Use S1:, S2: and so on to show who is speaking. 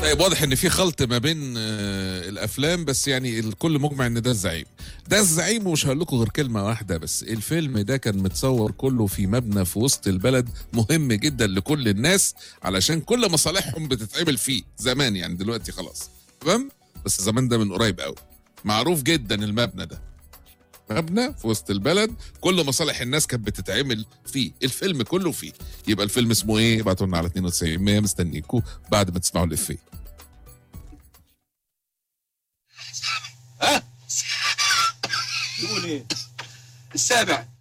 S1: طيب واضح ان في خلط ما بين آه، الافلام بس يعني الكل مجمع ان ده الزعيم ده الزعيم ومش هقول لكم غير كلمه واحده بس الفيلم ده كان متصور كله في مبنى في وسط البلد مهم جدا لكل الناس علشان كل مصالحهم بتتعمل فيه زمان يعني دلوقتي خلاص تمام بس زمان ده من قريب قوي معروف جدا المبنى ده مبنى في وسط البلد كل مصالح الناس كانت بتتعمل فيه الفيلم كله فيه يبقى الفيلم اسمه ايه ابعتوا لنا على 92 100 مستنيكوا بعد ما تسمعوا الافيه
S2: يقول ايه السابع